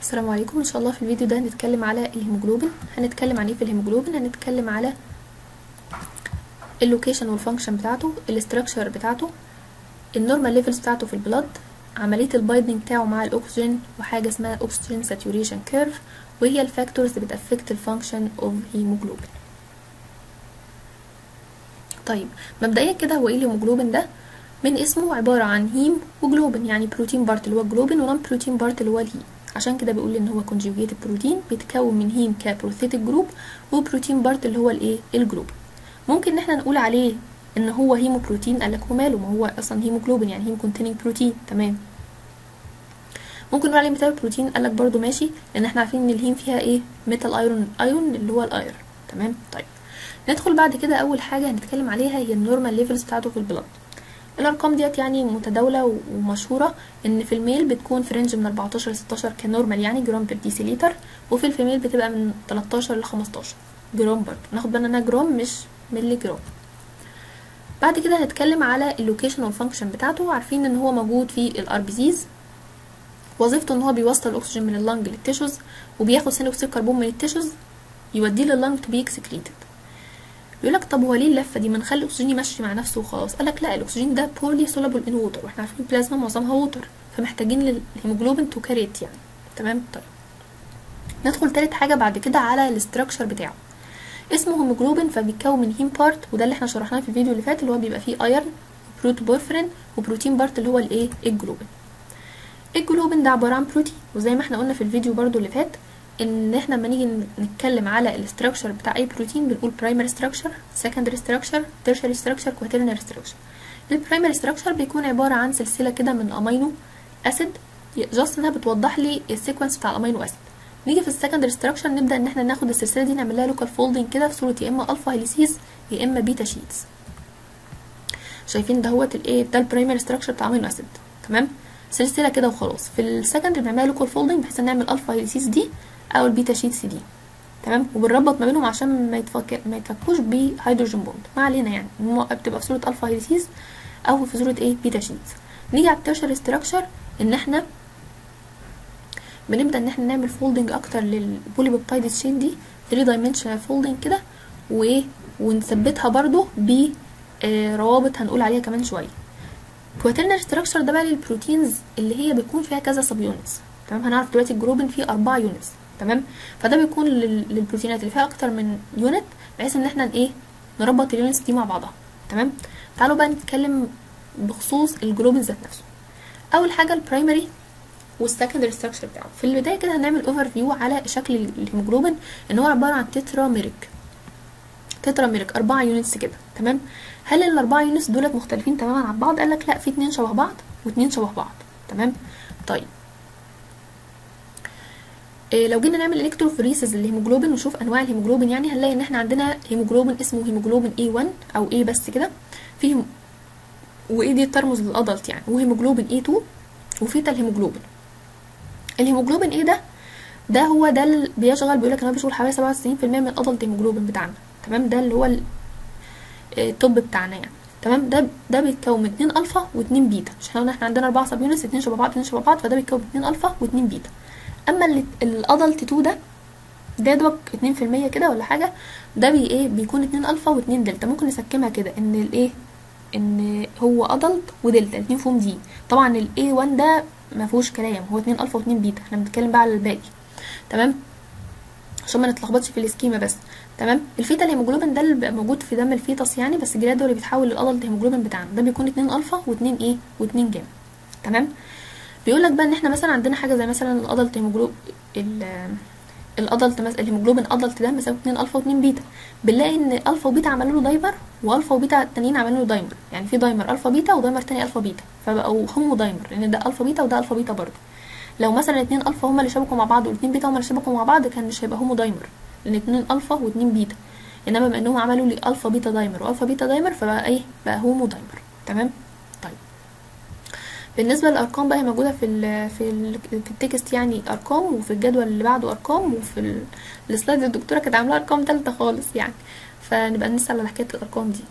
السلام عليكم ان شاء الله في الفيديو ده هنتكلم على الهيموجلوبين هنتكلم عن ايه في الهيموجلوبين هنتكلم على اللوكيشن والفانكشن بتاعته الاستراكشر بتاعته النورمال ليفلز بتاعته في البلد عمليه البايندنج بتاعه مع الاكسجين وحاجه اسمها اوكسجين ساتوريشن كيرف وهي الفاكتورز اللي بتافكت الفانكشن اوف هيموجلوبين طيب مبدئيا كده هو ايه الهيموجلوبين ده من اسمه عباره عن هيم وجلوبين يعني بروتين بارت اللي هو الجلوبين ونون بروتين بارت اللي هو الهيم عشان كده بيقول ان هو كونجوجيتد بروتين بيتكون من هيم كبروثيتك جروب وبروتين بارت اللي هو الايه الجروب ممكن ان احنا نقول عليه ان هو هيمو بروتين قال لك هو ماله ما هو اصلا هيموجلوبين يعني هيم كونتيننج بروتين تمام ممكن نقول عليه ميتال بروتين قال لك برده ماشي لان احنا عارفين ان الهيم فيها ايه ميتال ايرون ايون اللي هو الاير تمام طيب ندخل بعد كده اول حاجه هنتكلم عليها هي النورمال ليفلز بتاعته في البلد الارقام ديت يعني متداوله ومشهوره ان في الميل بتكون في رينج من 14 ل 16 كنورمال يعني جرام بير ديسيليتر وفي الفيميل بتبقى من 13 ل 15 جرام برضه ناخد بالنا انها جرام مش ملي جرام بعد كده هنتكلم على اللوكيشن والفانكشن بتاعته عارفين ان هو موجود في الار بي سيز وظيفته ان هو بيوصل الاكسجين من اللنج للتيشوز وبياخد ثاني اكسيد الكربون من التيشوز يوديه لللنج تو بي اكسكريتد يقول لك طب هو ليه اللفه دي ما نخلي الاكسجين يمشي مع نفسه وخلاص قال لك لا الاكسجين ده بولي سولابل ان ووتر واحنا عارفين البلازما معظمها ووتر فمحتاجين للهيموجلوبين تو كاريت يعني تمام طيب ندخل تالت حاجه بعد كده على الاستراكشر بتاعه اسمه هيموجلوبين فبيتكون من هيم بارت وده اللي احنا شرحناه في الفيديو اللي فات اللي هو بيبقى فيه ايرن بروتوبورفرين وبروتين بارت اللي هو الايه الجلوبين الجلوبين ده عباره عن بروتين وزي ما احنا قلنا في الفيديو برضو اللي فات ان احنا لما نيجي نتكلم على الاستراكشر بتاع اي بروتين بنقول برايمري ستراكشر سكندري ستراكشر تيرشري ستراكشر كواترنري ستراكشر البرايمري ستراكشر بيكون عباره عن سلسله كده من امينو اسيد جاست انها بتوضح لي السيكونس بتاع الامينو اسيد نيجي في السكندري ستراكشر نبدا ان احنا ناخد السلسله دي نعمل لها لوكال فولدنج كده في صوره يا اما الفا هيليسيز يا اما بيتا شيتس شايفين دهوت الايه ده البرايمري ستراكشر بتاع امينو اسيد تمام سلسله كده وخلاص في السكندري بنعملها لوكال فولدنج بحيث نعمل الفا هيليسيز دي او البيتا شيتس دي تمام وبنربط ما بينهم عشان ما يتفك ما يتفكوش بهيدروجين بوند ما علينا يعني بتبقى في صوره الفا هيليسيز او في صوره ايه بيتا شيتس نيجي على التيرشري ستراكشر ان احنا بنبدا ان احنا نعمل فولدنج اكتر للبولي بيبتايد تشين دي 3 دايمنشنال فولدنج كده وايه ونثبتها برضو ب روابط هنقول عليها كمان شويه كواترنري ستراكشر ده بقى للبروتينز اللي هي بيكون فيها كذا سب يونتس تمام هنعرف دلوقتي الجروبين فيه أربعة يونتس تمام فده بيكون للبروتينات اللي فيها اكتر من يونت بحيث ان احنا ايه نربط اليونتس دي مع بعضها تمام تعالوا بقى نتكلم بخصوص الجلوبين ذات نفسه اول حاجه البرايمري والسكندري ستراكشر بتاعه في البدايه كده هنعمل اوفر فيو على شكل الهيموجلوبين ان هو عباره عن تتراميريك تتراميريك أربعة يونتس كده تمام هل الأربعة يونتس دولت مختلفين تماما عن بعض قال لك لا في اتنين شبه بعض واتنين شبه بعض تمام طيب إيه لو جينا نعمل الكتروفوريسيس للهيموجلوبين ونشوف انواع الهيموجلوبين يعني هنلاقي ان احنا عندنا هيموجلوبين اسمه هيموجلوبين A1 او A بس كده في وايه دي ترمز للادلت يعني وهيموجلوبين A2 وفيتال هيموجلوبين الهيموجلوبين ايه ده ده هو ده اللي بيشغل بيقول لك ان هو بيشغل حوالي 97% من الادلت هيموجلوبين بتاعنا تمام ده اللي هو التوب بتاعنا يعني تمام ده ده بيتكون من 2 الفا و2 بيتا مش احنا قلنا احنا عندنا 4 سب يونتس 2 شبه بعض 2 شبه بعض فده بيتكون من 2 الفا و2 بيتا اما الادلت 2 ده ده دوك 2% كده ولا حاجه ده بي ايه بيكون 2 الفا و2 دلتا ممكن نسكمها كده ان الايه ان هو ادلت ودلتا الاثنين فيهم دي طبعا الاي 1 ده ما فيهوش كلام هو 2 الفا و2 بيتا احنا بنتكلم بقى على الباقي تمام عشان ما نتلخبطش في السكيما بس تمام الفيتا الهيموجلوبين ده اللي بيبقى موجود في دم الفيتس يعني بس الجلاد اللي بيتحول للادلت هيموجلوبين بتاعنا ده بيكون 2 الفا و2 ايه و2 جاما تمام بيقول لك بقى ان احنا مثلا عندنا حاجه زي مثلا الادلت هيموجلوب الادلت مثلا الهيموجلوبين ادلت ده مساوي 2 الفا و2 بيتا بنلاقي ان الفا وبيتا عملوا له دايمر والفا وبيتا التانيين عملوا له دايمر يعني في دايمر الفا بيتا ودايمر تاني الفا بيتا فبقوا هومو دايمر لان ده الفا بيتا وده الفا بيتا برضه لو مثلا اتنين الفا هما اللي شبكوا مع بعض واتنين بيتا هما اللي شبكوا مع بعض كان مش هيبقى هومو دايمر لان اتنين الفا واتنين بيتا انما بما انهم عملوا لي الفا بيتا دايمر والفا بيتا دايمر فبقى ايه بقى هومو دايمر تمام طيب بالنسبه للارقام بقى هي موجوده في ال في ال في التكست يعني ارقام وفي الجدول اللي بعده ارقام وفي السلايد الدكتوره كانت عامله ارقام تالته خالص يعني فنبقى نسال على حكايه الارقام دي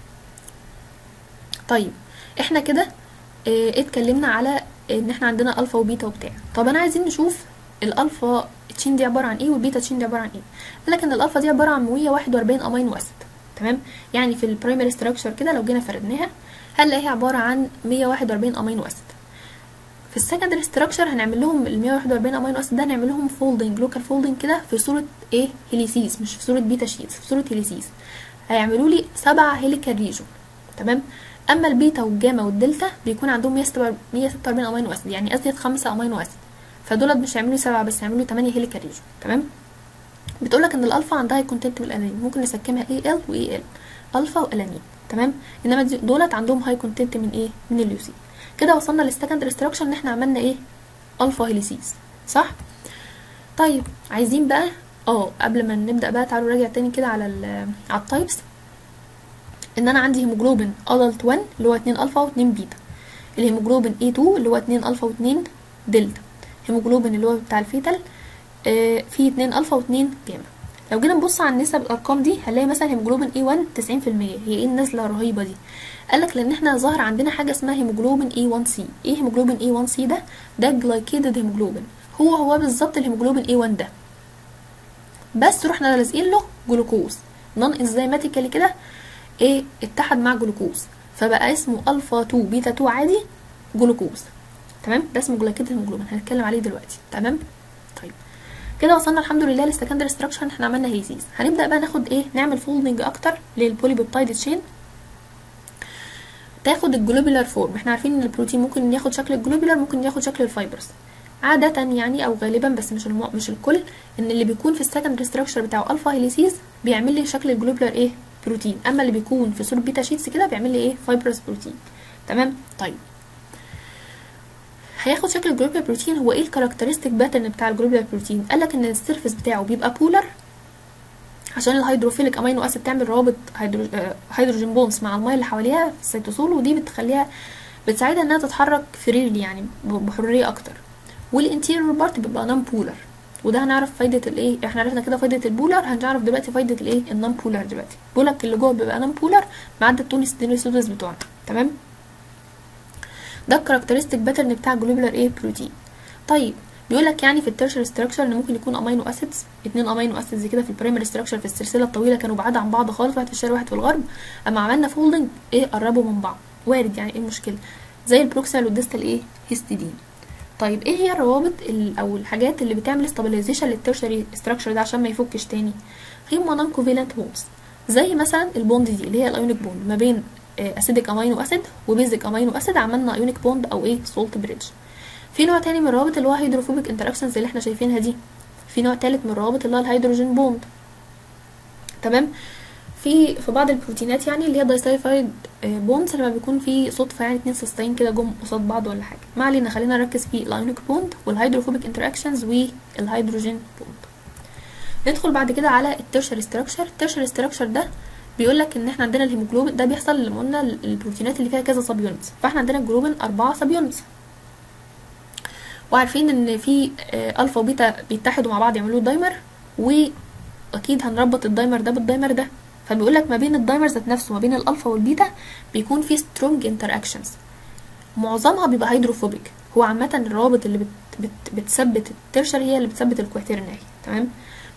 طيب احنا كده اه اتكلمنا على ان احنا عندنا الفا وبيتا وبتاع طب انا عايزين نشوف الالفا تشين دي عباره عن ايه والبيتا تشين دي عباره عن ايه قال لك ان الالفا دي عباره عن 141 امينو اسيد تمام يعني في البرايمري ستراكشر كده لو جينا فردناها هنلاقيها عباره عن 141 امينو اسيد في السكندري ستراكشر هنعمل لهم ال 141 امينو اسيد ده هنعمل لهم فولدنج لوكال فولدنج كده في صوره ايه هيليسيس مش في صوره بيتا شيتس في صوره هيليسيس هيعملوا لي سبعة هيليكال ريجون تمام اما البيتا والجاما والدلتا بيكون عندهم 146 امينو اسيد يعني ازيد خمسة امينو اسيد فدولت مش هيعملوا سبعة بس هيعملوا 8 هيليكال ريجون تمام بتقولك ان الالفا عندها كونتنت من الالانين ممكن نسكمها اي ال واي ال الفا والانين تمام انما دولت عندهم هاي كونتنت من ايه من اليوسين كده وصلنا للسكندري ستراكشر ان احنا عملنا ايه الفا هيليسيس صح طيب عايزين بقى اه قبل ما نبدا بقى تعالوا راجع تاني كده على ال على التايبس ان انا عندي هيموجلوبين ادلت 1 اللي هو 2 الفا و2 بيتا الهيموجلوبين A2 اللي هو 2 الفا و2 دلتا هيموجلوبين اللي هو بتاع الفيتال آه فيه 2 الفا و2 جاما لو جينا نبص على النسب الارقام دي هنلاقي مثلا هيموجلوبين A1 90% هي ايه النزله الرهيبه دي قالك لان احنا ظهر عندنا حاجه اسمها هيموجلوبين A1C ايه هيموجلوبين A1C ده ده جلايكيدد هيموجلوبين هو هو بالظبط الهيموجلوبين A1 ده بس رحنا لازقين له جلوكوز نون انزيماتيكالي كده ايه اتحد مع جلوكوز فبقى اسمه الفا 2 بيتا 2 عادي جلوكوز تمام ده اسمه جلايكيدد هيموجلوبين هنتكلم عليه دلوقتي تمام طيب كده وصلنا الحمد لله للسكندري ستراكشر احنا عملنا هيزيز هنبدا بقى ناخد ايه نعمل فولدنج اكتر للبوليبيبتايد تشين تاخد الجلوبولار فورم احنا عارفين ان البروتين ممكن ياخد شكل الجلوبولار ممكن ياخد شكل الفايبرز عادة يعني او غالبا بس مش الم... مش الكل ان اللي بيكون في السكندري ستراكشر بتاعه الفا هيليسيز بيعمل لي شكل الجلوبولار ايه بروتين اما اللي بيكون في صوره بيتا شيتس كده بيعمل لي ايه فايبرز بروتين تمام طيب هياخد شكل الجلوبولار بروتين هو ايه الكاركترستيك باترن بتاع الجلوبولار بروتين قالك ان السيرفيس بتاعه بيبقى بولر عشان الهيدروفيليك امينو اسيد تعمل روابط هيدرو... هيدروجين بونز مع الميه اللي حواليها في السيتوسول ودي بتخليها بتساعدها انها تتحرك فريلي يعني بحريه اكتر والانتيريور بارت بيبقى نون بولر وده هنعرف فايده الايه احنا عرفنا كده فايده البولر هنعرف دلوقتي فايده الايه النون بولر دلوقتي بولك اللي جوه بيبقى نون بولر ما عدا التوني ستينوسيدوس بتوعنا تمام ده الكاركترستيك باترن بتاع الجلوبولار ايه بروتين طيب بيقول لك يعني في التيرشر ستراكشر ان ممكن يكون امينو اسيدز اتنين امينو اسيدز كده في البرايمري ستراكشر في السلسله الطويله كانوا بعاد عن بعض خالص واحد في الشرق واحد في الغرب اما عملنا فولدنج ايه قربوا من بعض وارد يعني ايه المشكله زي البروكسال والديستال ايه هيستidine طيب ايه هي الروابط او الحاجات اللي بتعمل ستابلايزيشن للتيرشري ستراكشر ده عشان ما يفكش تاني هما نون كوفالنت بوندز زي مثلا البوند دي اللي هي الايونيك بوند ما بين اسيديك امينو اسيد وبيزك امينو اسيد عملنا ايونيك بوند او ايه سولت بريدج في نوع تاني من الروابط اللي هو هيدروفوبيك انتراكشنز اللي احنا شايفينها دي في نوع تالت من الروابط اللي هو الهيدروجين بوند تمام في في بعض البروتينات يعني اللي هي دايسايفايد بوندز لما بيكون في صدفه يعني اتنين سيستين كده جم قصاد بعض ولا حاجه ما علينا خلينا نركز في الايونيك بوند والهيدروفوبيك انتراكشنز والهيدروجين بوند ندخل بعد كده على التيرشر ستراكشر التيرشر ستراكشر ده بيقول لك ان احنا عندنا الهيموجلوبين ده بيحصل لما قلنا البروتينات اللي فيها كذا سب يونتس فاحنا عندنا الجلوبين اربعه سب يونتس وعارفين ان في الفا وبيتا بيتحدوا مع بعض يعملوا دايمر واكيد هنربط الدايمر ده بالدايمر ده فبيقول لك ما بين الدايمر ذات نفسه ما بين الالفا والبيتا بيكون في سترونج انتراكشنز معظمها بيبقى هيدروفوبيك هو عامه الروابط اللي بت بت بتثبت الترشر هي اللي بتثبت الكواترنري تمام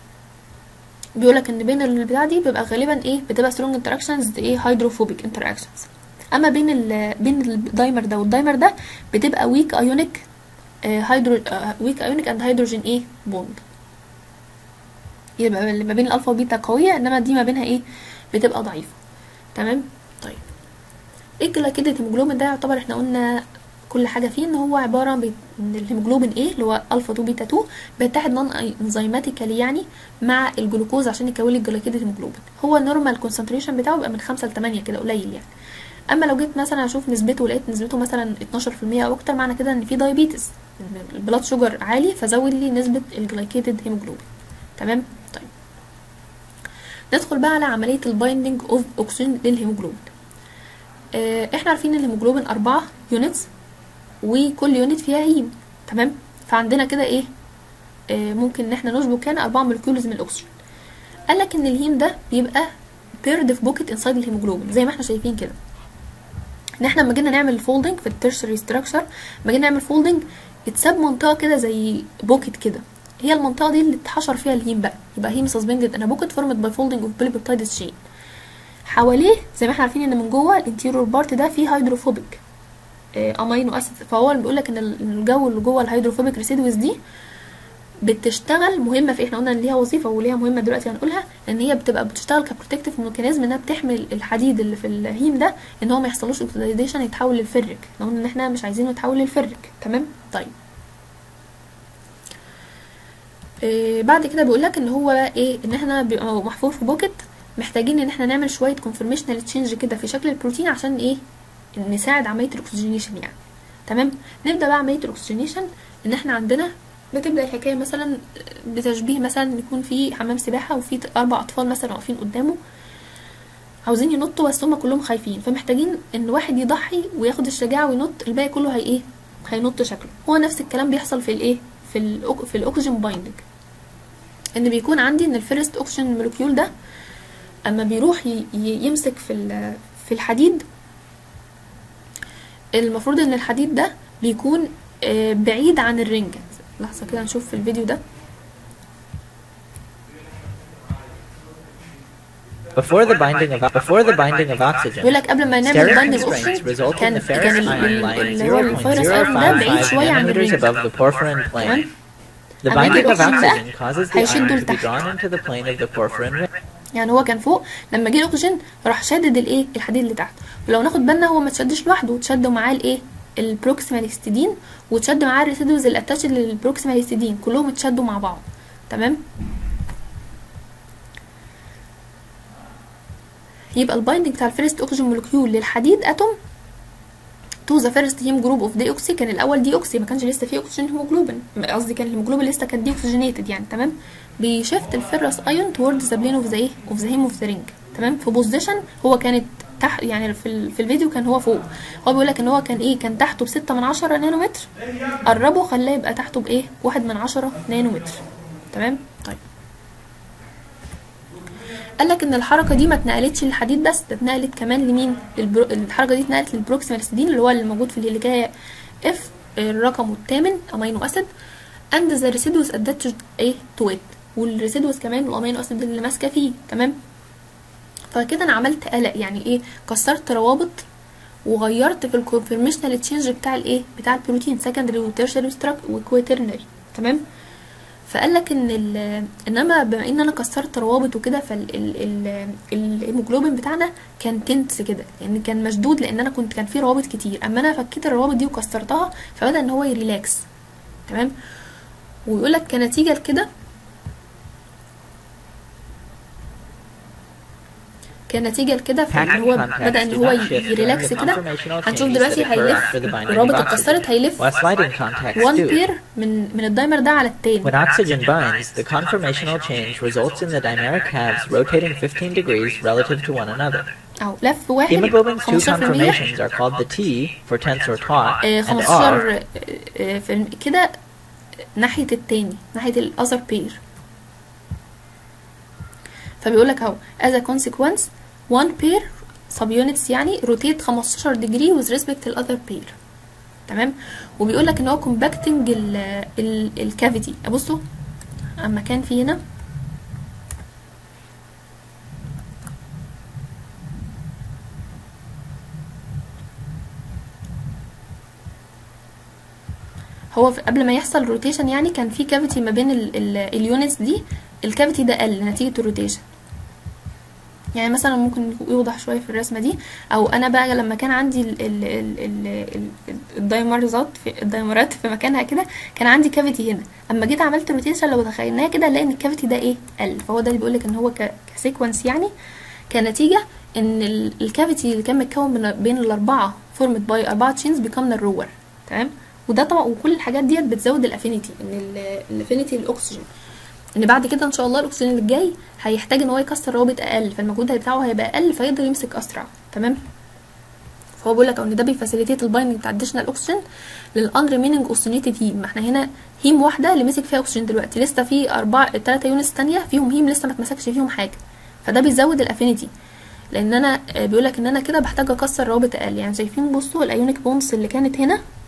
بيقول لك ان بين البتاع دي بيبقى غالبا ايه بتبقى سترونج انتراكشنز ايه هيدروفوبيك انتراكشنز اما بين ال بين الدايمر ده والدايمر ده بتبقى ويك ايونيك هيدرو ويك ايونيك اند هيدروجين ايه بوند يبقى اللي ما بين الالفا وبيتا قويه انما دي ما بينها ايه بتبقى ضعيفه تمام طيب ايه الجلايكيدد هيموجلوبين ده يعتبر احنا قلنا كل حاجه فيه ان هو عباره عن الهيموجلوبين ايه اللي هو الفا 2 بيتا 2 بيتحد نون انزيماتيكالي يعني مع الجلوكوز عشان يكون لي الجلايكيدد هيموجلوبين هو النورمال كونسنتريشن بتاعه بيبقى من 5 ل 8 كده قليل يعني اما لو جيت مثلا اشوف نسبته ولقيت نسبته مثلا 12% او اكتر معنى كده ان في دايابيتس البلاد شوجر عالي فزود لي نسبه الجلايكيدد هيموجلوبين تمام طيب ندخل بقى على عمليه البايندنج اوف اوكسجين للهيموجلوبين اه احنا عارفين ان الهيموجلوبين أربعة يونتس وكل يونت فيها هيم تمام فعندنا كده ايه اه ممكن ان احنا نشبك هنا أربعة مولكيولز من الاكسجين قال لك ان الهيم ده بيبقى بيرد في بوكيت انسايد الهيموجلوبين زي ما احنا شايفين كده ان احنا لما جينا نعمل فولدنج في التيرشري ستراكشر لما جينا نعمل فولدنج اتساب منطقه كده زي بوكت كده هي المنطقه دي اللي اتحشر فيها الهيم بقى يبقى هيم سسبندد انا بوكت فورمد باي فولدنج اوف بوليبيبتايد تشين حواليه زي ما احنا عارفين ان من جوه الانتيريور بارت ده فيه هيدروفوبيك امينو اسيد فهو اللي بيقول لك ان الجو اللي جوه الهيدروفوبيك ريسيدوز دي بتشتغل مهمه في احنا قلنا ان ليها وظيفه وليها مهمه دلوقتي هنقولها ان هي بتبقى بتشتغل كبروتكتيف ميكانيزم انها بتحمل الحديد اللي في الهيم ده ان هو ما يحصلوش اوكسيديشن يتحول للفرك لو قلنا ان احنا مش عايزينه يتحول للفرك تمام طيب إيه بعد كده بيقول لك ان هو بقى ايه ان احنا بيبقى محفور في بوكت محتاجين ان احنا نعمل شويه كونفورميشنال تشينج كده في شكل البروتين عشان ايه نساعد عمليه الاكسجينيشن يعني تمام نبدا بقى عمليه الاكسجينيشن ان احنا عندنا بتبدا الحكايه مثلا بتشبيه مثلا يكون في حمام سباحه وفي اربع اطفال مثلا واقفين قدامه عاوزين ينطوا بس هم كلهم خايفين فمحتاجين ان واحد يضحي وياخد الشجاعه وينط الباقي كله هي ايه هينط شكله هو نفس الكلام بيحصل في الايه في الأك... في الاكسجين بايندنج ان بيكون عندي ان الفيرست اوكسجين مولكيول ده اما بيروح ي... يمسك في في الحديد المفروض ان الحديد ده بيكون بعيد عن الرنج لحظه كده نشوف في الفيديو ده Before the binding of before the binding of oxygen, بيقول لك قبل ما نعمل steric بايندنج constraints اوكسجين result in كان the كان ferrous ال- ion ال- lying اللي هو الفيروس ايرون ده بعيد 0.055 شويه عن nanometers الرنج above the porphyrin تمام plane. The أما يجي binding of الأكسجين بقى oxygen causes the هيشده ion to be لتحت. drawn into the plane of the porphyrin ring. يعني هو كان فوق لما جه الاكسجين راح شادد الايه الحديد اللي تحت ولو ناخد بالنا هو ما اتشدش لوحده اتشد معاه الايه البروكسيمال هيستidine واتشد معاه الريسيدوز اللي اتاتشد للبروكسيمال هيستidine كلهم اتشدوا مع بعض تمام يبقى البايندنج بتاع الفيرست اوكسجين مولكيول للحديد اتوم تو ذا فيرست هيم جروب اوف دي اوكسي كان الاول دي اوكسي ما كانش لسه فيه اكسجين هيموجلوبين قصدي كان الهيموجلوبين لسه كان دي اوكسجينيتد يعني تمام بيشفت الفيرس ايون توورد ذا بلين اوف ذا ايه اوف ذا هيم اوف ذا رينج تمام في بوزيشن هو كانت تحت يعني في, ال- في الفيديو كان هو فوق هو بيقول لك ان هو كان ايه كان تحته بستة من عشرة نانومتر قربه خلاه يبقى تحته بايه واحد من عشرة نانومتر تمام طيب قال لك ان الحركه دي ما اتنقلتش للحديد بس ده اتنقلت كمان لمين للبرو... الحركه دي اتنقلت للبروكسيمال ستين اللي هو اللي موجود في الهيليكايه اف الرقم الثامن امينو اسيد اند ذا ريسيدوس اتاتشد ايه تو ات والريسيدوس كمان الامينو اسيد اللي ماسكه فيه تمام فكده انا عملت قلق يعني ايه كسرت روابط وغيرت في الكونفرميشنال تشينج بتاع الايه بتاع البروتين سكندري وتيرشري وكويترنري تمام فقال لك ان ال- انما بما ان انا كسرت روابط وكده فالهيموجلوبين بتاعنا كان تنس كده لان كان مشدود لان انا كنت كان في روابط كتير اما انا فكيت الروابط دي وكسرتها فبدا ان هو يريلاكس تمام ويقول لك كنتيجه لكده كنتيجه لكده فان هو بدا ان هو يريلاكس كده هنشوف دلوقتي هيلف الروابط اتكسرت هيلف While sliding contacts 1 do. بير من من الدايمر ده على التاني When oxygen binds, the conformational change results in the dimeric halves rotating 15 degrees relative to one another. اهو لف واحد Hemoglobin's two 15% conformations are called the T for tense or taut آه، and R 15 آه، في الم- كده ناحية التاني ناحية الأذر بير فبيقول لك اهو as a consequence one pair subunits يعني rotate 15 degree with respect to the other pair تمام وبيقول لك ان هو compacting ال ال الكافيتي بصوا اما كان في هنا هو في- قبل ما يحصل روتيشن يعني كان في كافيتي ما بين اليونتس دي الكافيتي ده قل نتيجه الروتيشن يعني مثلا ممكن يوضح شويه في الرسمه دي او انا بقى لما كان عندي ال- ال- ال- ال- ال- الدايمرزات في الدايمرات في مكانها كده كان عندي كافيتي هنا اما جيت عملت روتيشن لو تخيلناها كده نلاقي ان الكافيتي ده ايه قل فهو ده اللي بيقول لك ان هو ك- كسيكونس يعني كنتيجه ان ال- الكافيتي اللي كان متكون من بين الاربعه فورمد باي اربعه تشينز بيكم نروور تمام وده طبعا وكل الحاجات ديت بتزود الافينيتي ان الافينيتي الاكسجين ان بعد كده ان شاء الله الاكسجين اللي جاي هيحتاج ان هو يكسر روابط اقل فالمجهود بتاعه هيبقى اقل فيقدر يمسك اسرع تمام فهو بيقول لك ان ده بيفاسيليتيت البايندنج بتاع الاديشنال اوكسجين للان ريميننج اوكسجينيتد هيم ما احنا هنا هيم واحده اللي مسك فيها اكسجين دلوقتي لسه في اربعه ثلاثه يونتس تانية فيهم هيم لسه ما اتمسكش فيهم حاجه فده بيزود الافينيتي لان انا بيقول لك ان انا كده بحتاج اكسر روابط اقل يعني شايفين بصوا الايونيك بونز اللي كانت هنا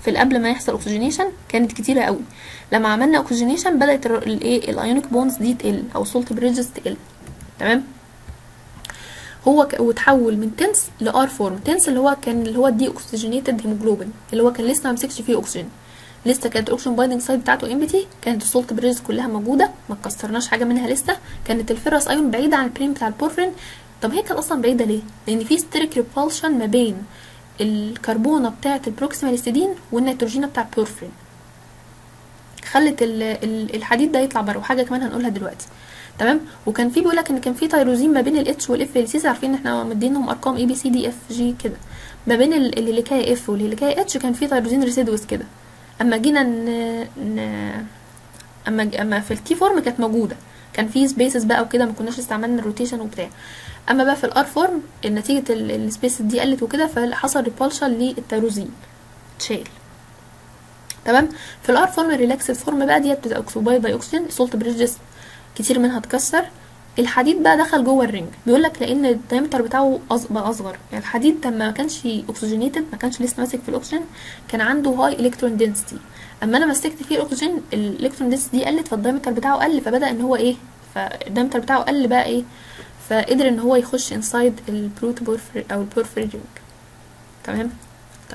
في قبل ما يحصل اوكسجينيشن كانت كتيره قوي لما عملنا اوكسجينيشن بدات الايه الايونيك بونز دي تقل او سولت بريدجز تقل تمام هو ك... وتحول من تنس لار فورم تنس اللي هو كان اللي هو الدي اوكسجينيتد هيموجلوبين اللي هو كان لسه ما مسكش فيه اكسجين لسه كانت الاكسجين بايندنج سايت بتاعته امبتي كانت السولت بريدجز كلها موجوده ما كسرناش حاجه منها لسه كانت الفيروس ايون بعيده عن البرين بتاع البورفرين طب هي كانت اصلا بعيده ليه لان في ستيريك ريبالشن ما بين الكربونه بتاعه البروكسيمال استدين والنيتروجين بتاع البورفرين خلت ال- ال- الحديد ده يطلع بره وحاجه كمان هنقولها دلوقتي تمام وكان في بيقول لك ان كان في تيروزين ما بين الاتش والاف ال سي عارفين ان احنا مدينهم ارقام اي بي سي دي اف جي كده ما بين ال- الهيليكايا اف والهيليكايا اتش كان في تيروزين ريسيدوس كده اما جينا ن... ن... اما اما في التي فورم كانت موجوده كان في سبيسز بقى وكده ما كناش استعملنا الروتيشن وبتاع اما بقى في الار فورم نتيجه السبيسز دي قلت وكده فحصل ريبالشن للتيروزين اتشال تمام في الار فورم الريلاكسد فورم بقى ديت بتبقى اوكسوبايد باي اوكسجين سولت بريدجز كتير منها اتكسر الحديد بقى دخل جوه الرينج بيقول لك لان الدايمتر بتاعه أص- بقى اصغر يعني الحديد لما ما كانش اوكسجينيتد ما كانش لسه ماسك في الاكسجين كان عنده هاي الكترون دنسيتي اما انا مسكت فيه الاكسجين الالكترون دنسيتي دي قلت فالدايمتر بتاعه قل فبدا ان هو ايه فالدايمتر بتاعه قل بقى ايه فقدر ان هو يخش انسايد البروت بورفري او البورفري رينج تمام طيب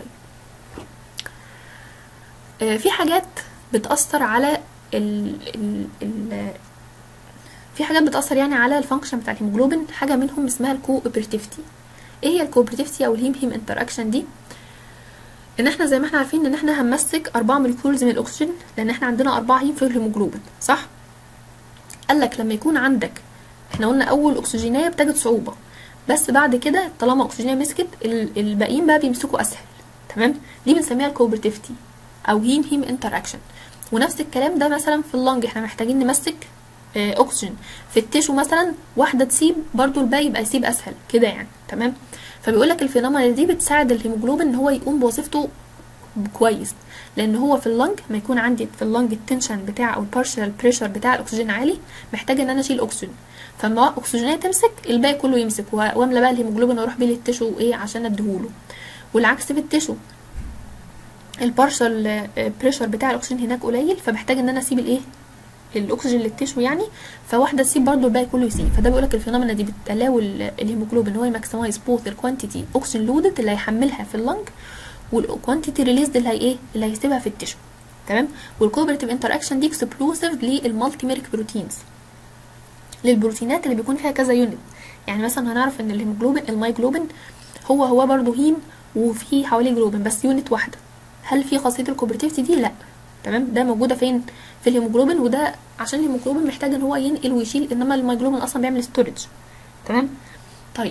آه، في حاجات بتأثر على ال ال ال في حاجات بتأثر يعني على الفانكشن بتاع الهيموجلوبين حاجة منهم اسمها الكوبرتيفتي ايه هي الكوبرتيفتي او الهيم هيم انتراكشن دي ان احنا زي ما احنا عارفين ان احنا هنمسك اربعة مولكيولز من الاكسجين لان احنا عندنا اربعة هيم في الهيموجلوبين صح قال لك لما يكون عندك احنا قلنا اول اكسجينية بتجد صعوبة بس بعد كده طالما اكسجينية مسكت ال- الباقيين بقى بيمسكوا اسهل تمام دي بنسميها الكوبرتيفتي او هيم هيم انتراكشن ونفس الكلام ده مثلا في اللنج احنا محتاجين نمسك آه، اكسجين في التيشو مثلا واحده تسيب برضو الباقي يبقى يسيب اسهل كده يعني تمام فبيقول لك الفينومينا دي بتساعد الهيموجلوبين ان هو يقوم بوظيفته كويس لان هو في اللنج ما يكون عندي في اللنج التنشن بتاع او البارشال بريشر بتاع الاكسجين عالي محتاج ان انا اشيل اكسجين فما اكسجينيه تمسك الباقي كله يمسك و- واملى بقى الهيموجلوبين واروح بيه للتيشو ايه عشان اديهوله والعكس في التيشو البارشال بريشر بتاع الاكسجين هناك قليل فمحتاج ان انا اسيب الايه الاكسجين للتيشو يعني فواحده تسيب برضو الباقي كله يسيب فده بيقول لك الفينومينا دي بتلاو الهيموجلوبين هو يماكسمايز بوث الكوانتيتي اوكسجين لودد اللي هيحملها في اللنج والكوانتيتي ريليزد اللي هي ايه اللي هيسيبها في التيشو تمام والكوبرتيف انتراكشن دي اكسبلوسيف للمالتيميريك بروتينز للبروتينات اللي بيكون فيها كذا يونت يعني مثلا هنعرف ان الهيموجلوبين المايجلوبين هو هو برضو هيم وفي حواليه جلوبين بس يونت واحده هل في خاصيه الكوبرتيفتي دي لا تمام ده موجوده فين في الهيموجلوبين وده عشان الهيموجلوبين محتاج ان هو ينقل ويشيل انما المايجلوبين اصلا بيعمل ستورج تمام طيب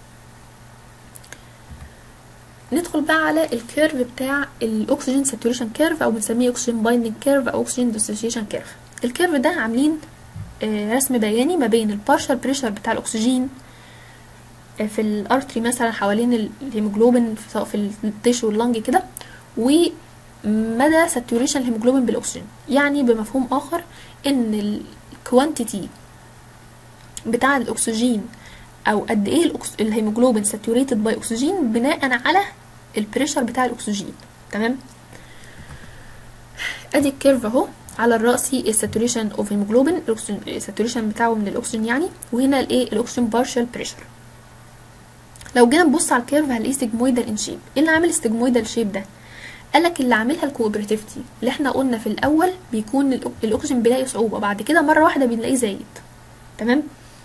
ندخل بقى على الكيرف بتاع الاكسجين ساتوريشن كيرف او بنسميه اكسجين بايندنج كيرف او اكسجين ديسوسيشن كيرف الكيرف ده عاملين آه، رسم بياني ما بين البارشال بريشر بتاع الاكسجين آه، في الارتري مثلا حوالين ال- الهيموجلوبين في- سواء في التيشو واللنج كده ومدى ساتوريشن الهيموجلوبين بالاكسجين يعني بمفهوم اخر ان الكوانتيتي بتاع الاكسجين او قد ايه الأكس- الهيموجلوبين ساتوريتد باي اكسجين بناء على البريشر بتاع الاكسجين تمام ادي الكيرف اهو على الرأسي الساتوريشن اوف هيموجلوبين الساتوريشن بتاعه من الاكسجين يعني وهنا الايه الاكسجين بارشال بريشر لو جينا نبص على الكيرف هنلاقيه سيجمويدال ان شيب ايه اللي عامل السيجمويدال شيب ده قالك اللي عاملها الكوبرتيفتي اللي احنا قلنا في الاول بيكون الأك- الاكسجين بيلاقي صعوبه بعد كده مره واحده بنلاقيه زايد تمام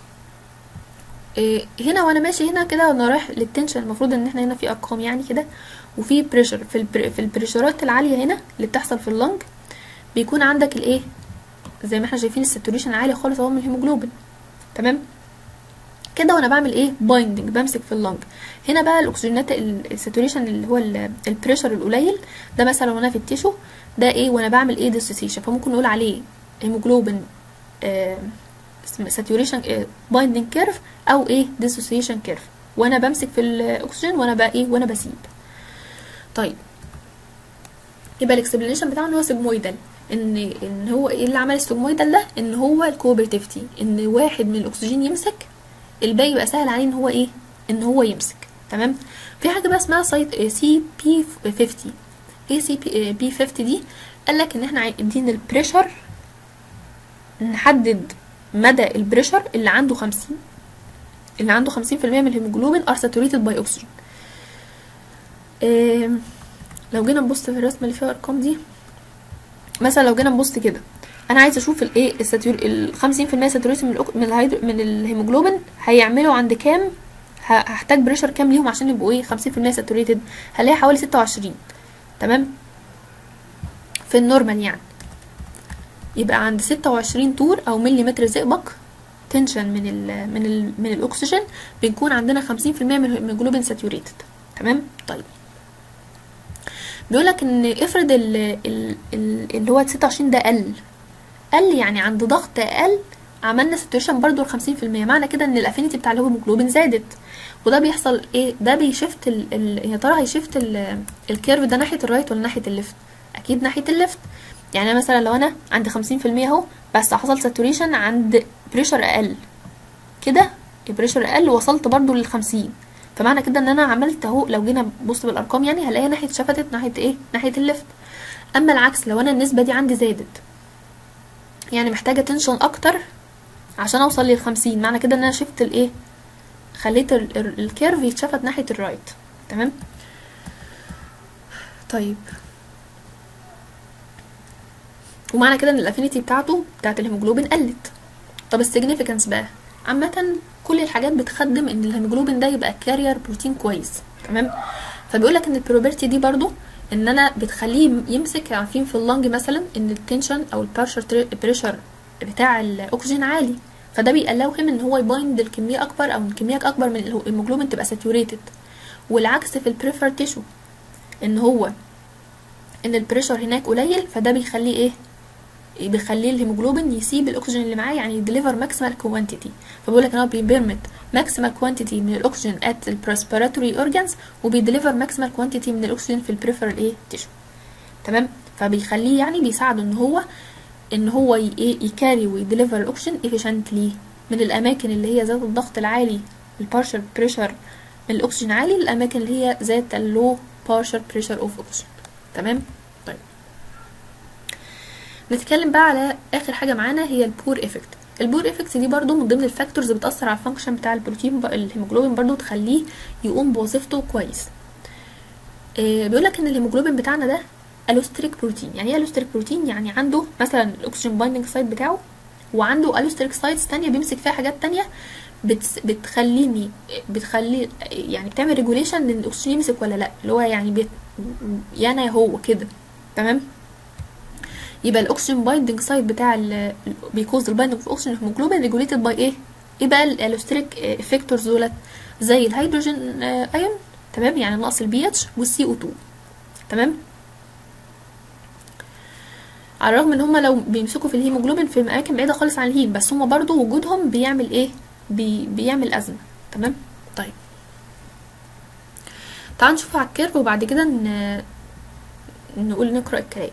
إيه هنا وانا ماشي هنا كده وانا رايح للتنشن المفروض ان احنا هنا في ارقام يعني كده وفي بريشر في البر... في البريشرات العاليه هنا اللي بتحصل في اللنج بيكون عندك الايه زي ما احنا شايفين الساتوريشن عالي خالص اهو من الهيموجلوبين تمام كده وانا بعمل ايه بايندنج بمسك في اللنج هنا بقى الاكسجينات ال- الساتوريشن اللي هو ال- البريشر القليل ده مثلا وانا في التيشو ده ايه وانا بعمل ايه ديسوسيشن فممكن نقول عليه هيموجلوبين ساتوريشن بايندنج كيرف او ايه ديسوسيشن كيرف وانا بمسك في الاكسجين وانا بقى ايه وانا بسيب طيب يبقى الاكسبلانيشن بتاعه ان هو سيجمويدال ان ان هو ايه اللي عمل السيجمويدال ده ان هو الكوبرتيفتي ان واحد من الاكسجين يمسك الباقي يبقى سهل عليه ان هو ايه ان هو يمسك تمام في حاجه بقى اسمها سايت سي بي 50 اي سي بي 50 دي قال لك ان احنا عايزين البريشر نحدد مدى البريشر اللي عنده 50 اللي عنده 50% من الهيموجلوبين ار ساتوريتد باي اوكسجين لو جينا نبص في الرسمه اللي فيها ارقام دي مثلا لو جينا نبص كده انا عايزه اشوف الايه الساتور ال 50% ساتوريشن من الأك... من الهيدرو... من الهيموجلوبين هيعملوا عند كام ه... هحتاج بريشر كام ليهم عشان يبقوا ايه 50% ساتوريتد هلاقي حوالي 26 تمام في النورمال يعني يبقى عند 26 طور او مليمتر زئبق تنشن من ال من ال من الاكسجين بنكون عندنا 50% من الهيموجلوبين ساتوريتد تمام طيب بيقول لك ان افرض ال ال ال اللي هو 26 ده قل قل يعني عند ضغط اقل عملنا ساتوريشن برضو ال 50% معنى كده ان الافينيتي بتاع الهيموجلوبين زادت وده بيحصل ايه ده بيشفت ال ال يا ترى هيشفت الكيرف ده ناحيه الرايت ولا ناحيه الليفت اكيد ناحيه الليفت يعني مثلا لو انا عندي 50% اهو بس حصل ساتوريشن عند بريشر اقل كده البريشر اقل وصلت برضو لل 50 فمعنى كده ان انا عملت اهو لو جينا نبص بالارقام يعني هلاقيها ناحيه شفتت ناحيه ايه ناحيه الليفت اما العكس لو انا النسبه دي عندي زادت يعني محتاجه تنشن اكتر عشان اوصل للخمسين معنى كده ان انا شفت الايه خليت الكيرف يتشفت ناحيه الرايت تمام طيب ومعنى كده ان الافينيتي بتاعته بتاعت الهيموجلوبين قلت طب السيجنيفيكانس بقى عامه كل الحاجات بتخدم ان الهيموجلوبين ده يبقى كارير بروتين كويس تمام فبيقول لك ان البروبرتي دي برضو ان انا بتخليه يمسك عارفين في اللنج مثلا ان التنشن او البرشر بريشر بتاع الاكسجين عالي فده بيقلوهم ان هو يبايند الكميه اكبر او الكميه اكبر من الهيموجلوبين تبقى ساتوريتد والعكس في البريفر تيشو ان هو ان البريشر هناك قليل فده بيخليه ايه بيخليه الهيموجلوبين يسيب الاكسجين اللي معاه يعني يديليفر ماكسيمال كوانتيتي فبقول لك ان هو بيبرمت ماكسيمال كوانتيتي من الاكسجين ات البرسبيراتوري اورجانز وبيديليفر ماكسيمال كوانتيتي من الاكسجين في البريفرال ايه تيشو تمام فبيخليه يعني بيساعده ان هو ان هو ايه يكاري ويديليفر الاكسجين efficiently من الاماكن اللي هي ذات الضغط العالي البارشل بريشر من الاكسجين عالي للاماكن اللي هي ذات اللو بارشل بريشر اوف اوكسجين تمام طيب نتكلم بقى على اخر حاجه معانا هي البور افكت البور افكت دي برضو من ضمن الفاكتورز بتاثر على الفانكشن بتاع البروتين الهيموجلوبين برضو تخليه يقوم بوظيفته كويس إيه بيقولك ان الهيموجلوبين بتاعنا ده الوستريك بروتين يعني ايه الوستريك بروتين يعني عنده مثلا الاكسجين بايندنج سايت بتاعه وعنده الوستريك سايتس تانية بيمسك فيها حاجات تانية بت بتخليني بتخلي يعني بتعمل ريجوليشن ان الاكسجين يمسك ولا لا اللي هو يعني بيت يعني هو كده تمام يبقى الاكسجين بايندنج سايت بتاع بيكوز البايندنج في اكسجين هيموجلوبين ريجوليتد باي ايه ايه بقى الالوستريك افكتورز دولت زي الهيدروجين ايون تمام يعني نقص البي اتش والسي او 2 تمام على الرغم ان هما لو بيمسكوا في الهيموجلوبين في اماكن بعيده خالص عن الهيم بس هما برضو وجودهم بيعمل ايه بي بيعمل ازمه تمام طيب تعالوا نشوف على الكيرف وبعد كده ن... نقول نقرا الكلام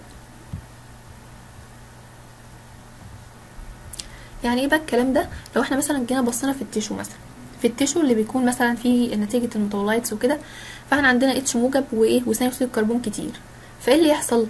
يعني ايه بقى الكلام ده لو احنا مثلا جينا بصينا في التيشو مثلا في التيشو اللي بيكون مثلا فيه نتيجه الميتابولايتس وكده فاحنا عندنا اتش موجب وايه وثاني اكسيد الكربون كتير فايه اللي يحصل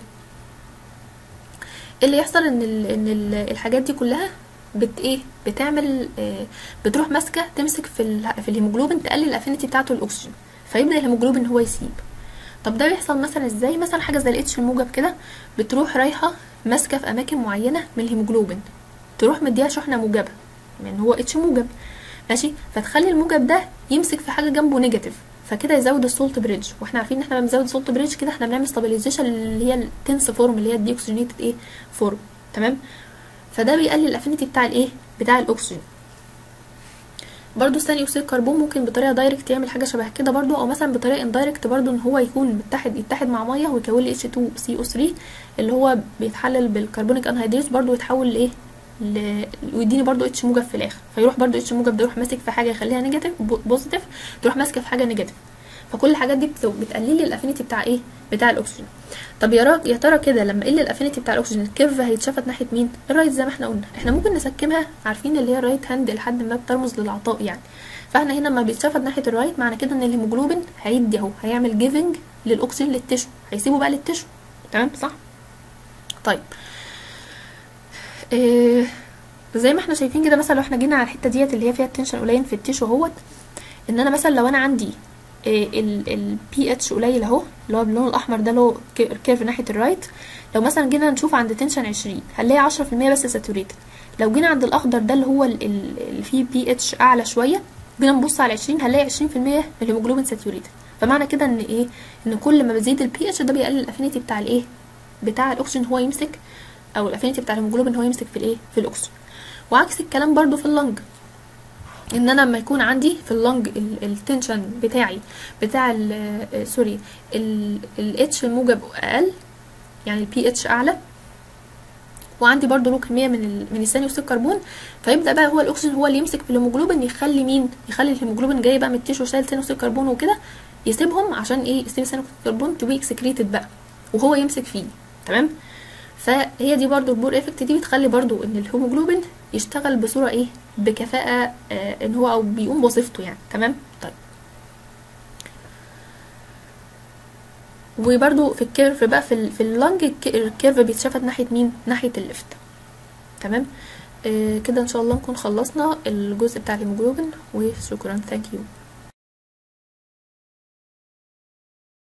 اللي يحصل ان ال ان ال الحاجات دي كلها بت ايه بتعمل آه بتروح ماسكه تمسك في ال في الهيموجلوبين تقلل الافينيتي بتاعته للاكسجين فيبدا الهيموجلوبين هو يسيب طب ده بيحصل مثلا ازاي مثلا حاجه زي الاتش الموجب كده بتروح رايحه ماسكه في اماكن معينه من الهيموجلوبين تروح مديها شحنه موجبه من هو اتش موجب ماشي فتخلي الموجب ده يمسك في حاجه جنبه نيجاتيف فكده يزود السولت بريدج واحنا عارفين ان احنا لما بنزود السولت بريدج كده احنا بنعمل ستابيلايزيشن اللي هي التنس فورم اللي هي الديوكسجينيتد ايه فورم تمام فده بيقلل الافينيتي بتاع الايه بتاع الاكسجين برضو ثاني اكسيد الكربون ممكن بطريقه دايركت يعمل حاجه شبه كده برضو او مثلا بطريقه اندايركت برضو ان هو يكون متحد يتحد مع ميه ويكون لي H2CO3 اللي هو بيتحلل بالكربونيك انهيدريت برضو يتحول لايه ل... ويديني برضو اتش موجب في الاخر فيروح برضو اتش موجب ده يروح ماسك في حاجه يخليها نيجاتيف بوزيتيف تروح ماسكه في حاجه نيجاتيف فكل الحاجات دي بتقلل لي الافينيتي بتاع ايه بتاع الاكسجين طب يا يا ترى كده لما اقل الافينيتي بتاع الاكسجين الكيرف هيتشفت ناحيه مين الرايت زي ما احنا قلنا احنا ممكن نسكمها عارفين اللي هي الرايت هاند لحد ما بترمز للعطاء يعني فاحنا هنا لما بيتشفت ناحيه الرايت معنى كده ان الهيموجلوبين هيدي اهو هيعمل جيفنج للاكسجين للتشو هيسيبه بقى للتشو تمام صح طيب إيه زي ما احنا شايفين كده مثلا لو احنا جينا على الحته ديت اللي هي فيها التنشن قليل في التيشو اهوت ان انا مثلا لو انا عندي البي اتش قليل اهو اللي هو باللون الاحمر ده اللي هو كيرف ناحيه الرايت لو مثلا جينا نشوف عند تنشن 20 هنلاقي 10% بس ساتوريتد لو جينا عند الاخضر ده اللي هو ال- ال- اللي فيه بي اتش اعلى شويه جينا نبص على 20 هنلاقي 20% من الهيموجلوبين ساتوريتد فمعنى كده ان ايه ان كل ما بزيد البي اتش ده بيقلل الافينيتي بتاع الايه بتاع الاكسجين هو يمسك او الافينيتي بتاع الهيموجلوبين هو يمسك في الايه في الاكسجين وعكس الكلام برضو في اللنج ان انا لما يكون عندي في اللنج ال- التنشن بتاعي بتاع ال آه، سوري الاتش الموجب اقل يعني البي اتش اعلى وعندي برضو له كميه من ال... من الثاني اكسيد الكربون فيبدا بقى هو الاكسجين هو اللي يمسك في الهيموجلوبين يخلي مين يخلي الهيموجلوبين جاي بقى من التيشو شايل ثاني اكسيد الكربون وكده يسيبهم عشان ايه يسيب ثاني اكسيد الكربون تو بي اكسكريتد بقى وهو يمسك فيه تمام فهي دي برضو البور افكت دي بتخلي برضو ان الهيموجلوبين يشتغل بصوره ايه بكفاءه آه ان هو او بيقوم بوظيفته يعني تمام طيب وبرضو في الكيرف بقى في ال- في اللنج الك- الكيرف بيتشفت ناحيه مين ناحيه الليفت تمام آه كده ان شاء الله نكون خلصنا الجزء بتاع الهيموجلوبين وشكرا ثانك يو